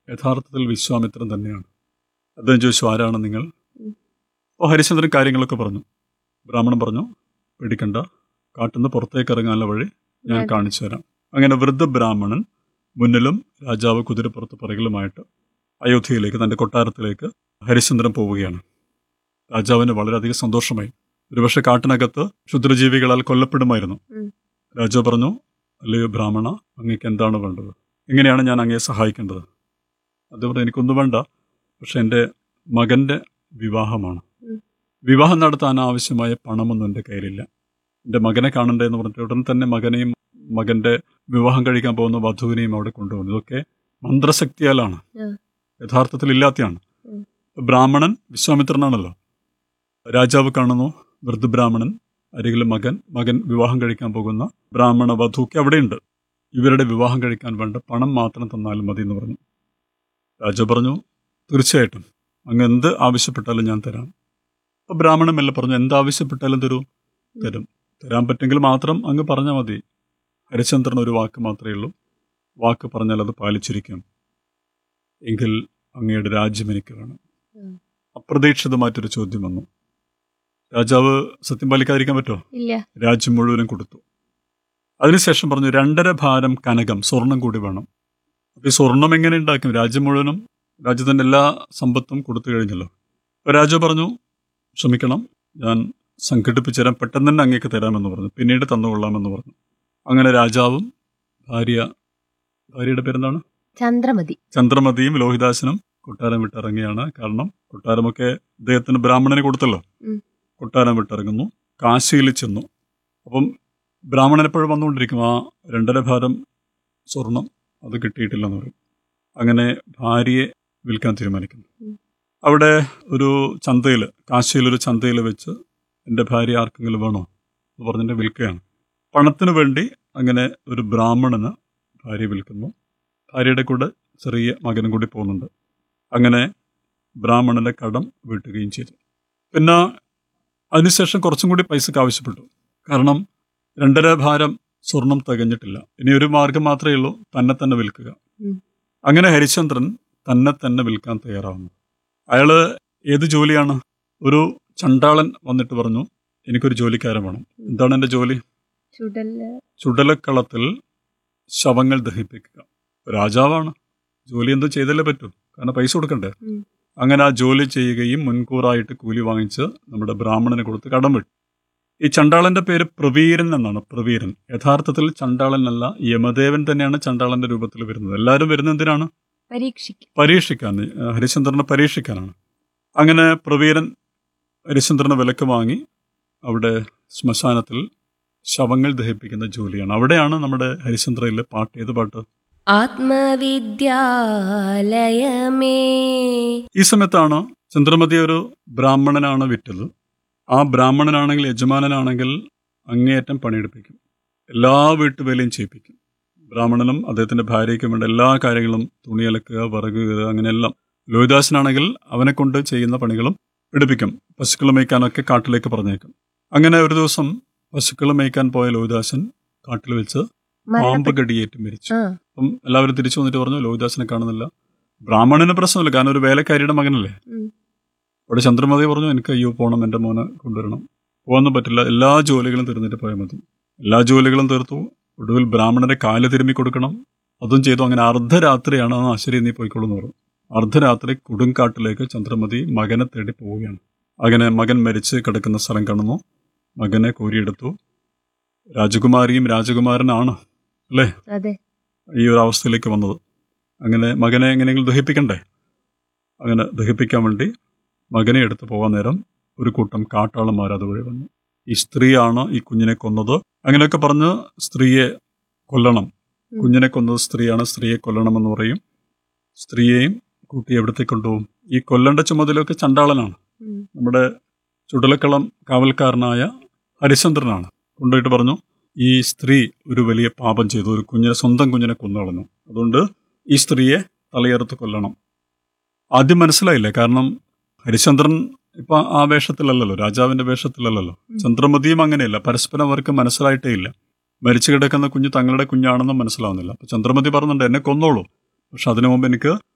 യഥാർത്ഥത്തിൽ വിശ്വാമിത്രൻ തന്നെയാണ് അദ്ദേഹം ചോദിച്ചു ആരാണ് നിങ്ങൾ ഉം. അപ്പോൾ ഹരിശ്ചന്ദ്രൻ കാര്യങ്ങളൊക്കെ പറഞ്ഞു ബ്രാഹ്മണൻ പറഞ്ഞു പേടിക്കണ്ട കാട്ടുനിന്ന് പുറത്തേക്ക് ഇറങ്ങാനുള്ള വഴി ഞാൻ ഞാൻ- കാണിച്ചു തരാം അങ്ങനെ വൃദ്ധ ബ്രാഹ്മണൻ മുന്നിലും രാജാവ് കുതിരപ്പുറത്ത് പിറകിലുമായിട്ട് അയോധ്യയിലേക്ക് തൻ്റെ കൊട്ടാരത്തിലേക്ക് ഹരിശ്ചന്ദ്രൻ പോവുകയാണ് രാജാവിന് വളരെയധികം സന്തോഷമായി ഒരുപക്ഷെ കാട്ടിനകത്ത് ക്ഷുദ്രജീവികളാൽ കൊല്ലപ്പെടുമായിരുന്നു ഉം. രാജാവ് പറഞ്ഞു അല്ലയോ ബ്രാഹ്മണ അങ്ങേക്ക് എന്താണ് വേണ്ടത് എങ്ങനെയാണ് ഞാൻ അങ്ങയെ സഹായിക്കേണ്ടത് അദ്ദേഹം പറഞ്ഞു എനിക്കൊന്നും വേണ്ട പക്ഷെ എൻ്റെ മകൻ്റെ വിവാഹമാണ് ഉം. വിവാഹം നടത്താൻ ആവശ്യമായ പണമൊന്നും എൻ്റെ കയ്യിലില്ല എൻ്റെ മകനെ കാണണ്ടേ എന്ന് പറഞ്ഞിട്ട് ഉടൻ തന്നെ മകനെയും മകൻ്റെ വിവാഹം കഴിക്കാൻ പോകുന്ന വധുവിനെയും അവിടെ കൊണ്ടുപോകുന്നു ഇതൊക്കെ മന്ത്രശക്തിയാലാണ് ഉം. യഥാർത്ഥത്തിൽ ഇല്ലാത്തയാണ് ഉം. ബ്രാഹ്മണൻ വിശ്വാമിത്രനാണല്ലോ രാജാവ് കാണുന്നു വൃദ്ധബ്രാഹ്മണൻ അരികിൽ മകൻ മകൻ വിവാഹം കഴിക്കാൻ പോകുന്ന ബ്രാഹ്മണ വധുക്ക് അവിടെയുണ്ട് ഇവരുടെ വിവാഹം കഴിക്കാൻ വേണ്ട പണം മാത്രം തന്നാലും മതി എന്ന് പറഞ്ഞു രാജാവ് പറഞ്ഞു തീർച്ചയായിട്ടും അങ്ങ് എന്ത് ആവശ്യപ്പെട്ടാലും ഞാൻ തരാം അപ്പൊ ബ്രാഹ്മണൻ മെല്ലെ പറഞ്ഞു എന്ത് ആവശ്യപ്പെട്ടാലും തരൂ തരും തരാൻ പറ്റുമെങ്കിൽ മാത്രം അങ്ങ് പറഞ്ഞാൽ മതി ഹരിചന്ദ്രൻ ഒരു വാക്ക് മാത്രമേ ഉള്ളൂ വാക്ക് പറഞ്ഞാൽ അത് പാലിച്ചിരിക്കും എങ്കിൽ അങ്ങയുടെ രാജ്യം എനിക്ക് വേണം ഉം. അപ്രതീക്ഷിതമായിട്ടൊരു ചോദ്യം വന്നു രാജാവ് സത്യം പാലിക്കാതിരിക്കാൻ പറ്റുമോ ഇല്ല രാജ്യം മുഴുവനും കൊടുത്തു അതിനുശേഷം പറഞ്ഞു രണ്ടര ഭാരം കനകം സ്വർണം കൂടി വേണം അപ്പൊ ഈ സ്വർണം എങ്ങനെ ഉണ്ടാക്കും രാജ്യം മുഴുവനും രാജ്യത്തിന്റെ എല്ലാ സമ്പത്തും കൊടുത്തു കഴിഞ്ഞല്ലോ അപ്പൊ രാജാവ് പറഞ്ഞു ക്ഷമിക്കണം ഞാൻ സംഘടിപ്പിച്ചു തരാം പെട്ടെന്ന് തന്നെ അങ്ങേക്ക് തരാമെന്ന് പറഞ്ഞു പിന്നീട് തന്നുകൊള്ളാമെന്ന് പറഞ്ഞു അങ്ങനെ രാജാവും ഭാര്യ ഭാര്യയുടെ പേരെന്താണ് ചന്ദ്രമതി ചന്ദ്രമതിയും ലോഹിദാസനും കൊട്ടാരം വിട്ടിറങ്ങിയാണ് കാരണം കൊട്ടാരമൊക്കെ അദ്ദേഹത്തിന് ബ്രാഹ്മണനെ കൊടുത്തല്ലോ ഉം. കൊട്ടാരം വിട്ടിറങ്ങുന്നു കാശിയിൽ ചെന്നു അപ്പം ബ്രാഹ്മണൻ എപ്പോഴും വന്നുകൊണ്ടിരിക്കും ആ രണ്ടര ഭാരം സ്വർണം അത് കിട്ടിയിട്ടില്ലെന്ന് പറയും അങ്ങനെ ഭാര്യയെ വിൽക്കാൻ തീരുമാനിക്കുന്നു ഉം. അവിടെ ഒരു ചന്തയിൽ കാശിയിലൊരു ചന്തയിൽ വെച്ച് എൻ്റെ ഭാര്യ ആർക്കെങ്കിലും വേണോ എന്ന് പറഞ്ഞിട്ട് വിൽക്കുകയാണ് പണത്തിന് വേണ്ടി അങ്ങനെ ഒരു ബ്രാഹ്മണന് ഭാര്യ വിൽക്കുന്നു ഭാര്യയുടെ കൂടെ ചെറിയ മകനും കൂടി പോകുന്നുണ്ട് അങ്ങനെ ബ്രാഹ്മണന്റെ കടം വീട്ടുകയും ചെയ്തു പിന്നെ അതിനുശേഷം കുറച്ചും കൂടി പൈസക്ക് ആവശ്യപ്പെട്ടു കാരണം രണ്ടര ഭാരം സ്വർണം തികഞ്ഞിട്ടില്ല ഇനി ഒരു മാർഗം മാത്രമേ ഉള്ളൂ തന്നെ തന്നെ വിൽക്കുക ഉം. അങ്ങനെ ഹരിചന്ദ്രൻ തന്നെ തന്നെ വിൽക്കാൻ തയ്യാറാവുന്നു അയാള് ഏത് ജോലിയാണ് ഒരു ചണ്ടാളൻ വന്നിട്ട് പറഞ്ഞു എനിക്കൊരു ജോലിക്കാരൻ വേണം എന്താണ് എൻ്റെ ജോലി ചുടല് ചുടലക്കളത്തിൽ ശവങ്ങൾ ദഹിപ്പിക്കുക രാജാവാണ് ജോലി എന്തോ ചെയ്തല്ലേ പറ്റൂ കാരണം പൈസ കൊടുക്കണ്ടേ ഉം. അങ്ങനെ ആ ജോലി ചെയ്യുകയും മുൻകൂറായിട്ട് കൂലി വാങ്ങിച്ച് നമ്മുടെ ബ്രാഹ്മണന് കൊടുത്ത് കടം വിട്ടു ഈ ചണ്ടാളന്റെ പേര് പ്രവീരൻ എന്നാണ് പ്രവീരൻ യഥാർത്ഥത്തിൽ ചണ്ടാളൻ അല്ല യമദേവൻ തന്നെയാണ് ചണ്ടാളന്റെ രൂപത്തിൽ വരുന്നത് എല്ലാവരും വരുന്നത് എന്തിനാണ് പരീക്ഷിക്കും പരീക്ഷിക്കാൻ ഏഹ് ഹരിചന്ദ്രനെ പരീക്ഷിക്കാനാണ് അങ്ങനെ പ്രവീരൻ ഹരിചന്ദ്രനെ വിലക്ക് വാങ്ങി അവിടെ ശ്മശാനത്തിൽ ശവങ്ങൾ ദഹിപ്പിക്കുന്ന ജോലിയാണ് അവിടെയാണ് നമ്മുടെ ഹരിചന്ദ്രയിലെ പാട്ട് ഏത് പാട്ട് ആത്മവിദ്യാലയമേ ഈ സമയത്താണ് ചന്ദ്രമതി ഒരു ബ്രാഹ്മണനാണ് വിറ്റത് ആ ബ്രാഹ്മണനാണെങ്കിൽ യജമാനനാണെങ്കിൽ അങ്ങേയറ്റം പണിയെടുപ്പിക്കും എല്ലാ വീട്ടുവേലയും ചെയ്യിപ്പിക്കും ബ്രാഹ്മണനും അദ്ദേഹത്തിന്റെ ഭാര്യയ്ക്കും വേണ്ട എല്ലാ കാര്യങ്ങളും തുണി അലക്കുക വിറക് കീറുക അങ്ങനെയെല്ലാം ലോഹിദാസനാണെങ്കിൽ അവനെ കൊണ്ട് ചെയ്യുന്ന പണികളും എടുപ്പിക്കും പശുക്കൾ മേയ്ക്കാനൊക്കെ കാട്ടിലേക്ക് പറഞ്ഞേക്കും അങ്ങനെ ഒരു ദിവസം പശുക്കൾ മേയ്ക്കാൻ പോയ ലോഹിദാസൻ കാട്ടിൽ വെച്ച് പാമ്പ് മരണപ്പെട്ടു കടിയേറ്റ് മരിച്ചു ആ അപ്പം എല്ലാവരും തിരിച്ചു വന്നിട്ട് പറഞ്ഞു ലോഹിദാസനെ കാണുന്നില്ല ബ്രാഹ്മണന് പ്രശ്നമില്ല കാരണം ഒരു വേലക്കാരിയുടെ മകനല്ലേ ഉം. അവിടെ ചന്ദ്രമതി പറഞ്ഞു എനിക്ക് അയ്യോ പോകണം എൻ്റെ മോനെ കൊണ്ടുവരണം പോകാനൊന്നും പറ്റില്ല എല്ലാ ജോലികളും തീർന്നിട്ട് പോയാൽ മതി എല്ലാ ജോലികളും തീർത്തു ഒടുവിൽ ബ്രാഹ്മണന്റെ കാല് തിരുമ്മി കൊടുക്കണം അതും ചെയ്തു അങ്ങനെ അർദ്ധരാത്രിയാണ് ആ ശരി നീ പോയിക്കോളൂ എന്ന് പറഞ്ഞു അർദ്ധരാത്രി കൊടുങ്കാട്ടിലേക്ക് ചന്ദ്രമതി മകനെ തേടി പോവുകയാണ് അങ്ങനെ മകൻ മരിച്ച് കിടക്കുന്ന സ്ഥലം കാണുന്നു മകനെ കോരിയെടുത്തു രാജകുമാരിയും രാജകുമാരനാണ് അല്ലേ അതെ ഈ ഒരു അവസ്ഥയിലേക്ക് വന്നത് അങ്ങനെ മകനെ എങ്ങനെയെങ്കിലും ദഹിപ്പിക്കണ്ടേ അങ്ങനെ ദഹിപ്പിക്കാൻ വേണ്ടി മകനെ എടുത്ത് പോകാൻ നേരം ഒരു കൂട്ടം കാട്ടാളന്മാർ അതുവഴി വന്നു ഈ സ്ത്രീയാണ് ഈ കുഞ്ഞിനെ കൊന്നത് അങ്ങനെയൊക്കെ പറഞ്ഞ് സ്ത്രീയെ കൊല്ലണം ഉം. കുഞ്ഞിനെ കൊന്നത് സ്ത്രീയാണ് സ്ത്രീയെ കൊല്ലണമെന്ന് പറയും സ്ത്രീയെയും കൂട്ടി എവിടത്തേക്ക് കൊണ്ടുപോകും ഈ കൊല്ലേണ്ട ചുമതലയൊക്കെ ചണ്ടാളനാണ് ഉം. നമ്മുടെ ചുടലക്കളം കാവൽക്കാരനായ ഹരിചന്ദ്രനാണ് കൊണ്ടുപോയിട്ട് പറഞ്ഞു ഈ സ്ത്രീ ഒരു വലിയ പാപം ചെയ്തു ഒരു കുഞ്ഞിനെ സ്വന്തം കുഞ്ഞിനെ കൊന്നു കളഞ്ഞു അതുകൊണ്ട് ഈ സ്ത്രീയെ തലയെറുത്ത് കൊല്ലണം ആദ്യം മനസ്സിലായില്ല കാരണം ഹരിചന്ദ്രൻ ഇപ്പൊ ആ വേഷത്തിലല്ലല്ലോ രാജാവിന്റെ വേഷത്തിലല്ലല്ലോ ഉം. ചന്ദ്രമതിയും അങ്ങനെയല്ല പരസ്പരം അവർക്ക് മനസ്സിലായിട്ടേ ഇല്ല മരിച്ചു കിടക്കുന്ന കുഞ്ഞ് തങ്ങളുടെ കുഞ്ഞാണെന്നും മനസ്സിലാവുന്നില്ല അപ്പൊ ചന്ദ്രമതി പറഞ്ഞിട്ടുണ്ട് എന്നെ കൊന്നോളൂ പക്ഷെ അതിനു മുമ്പ് എനിക്ക്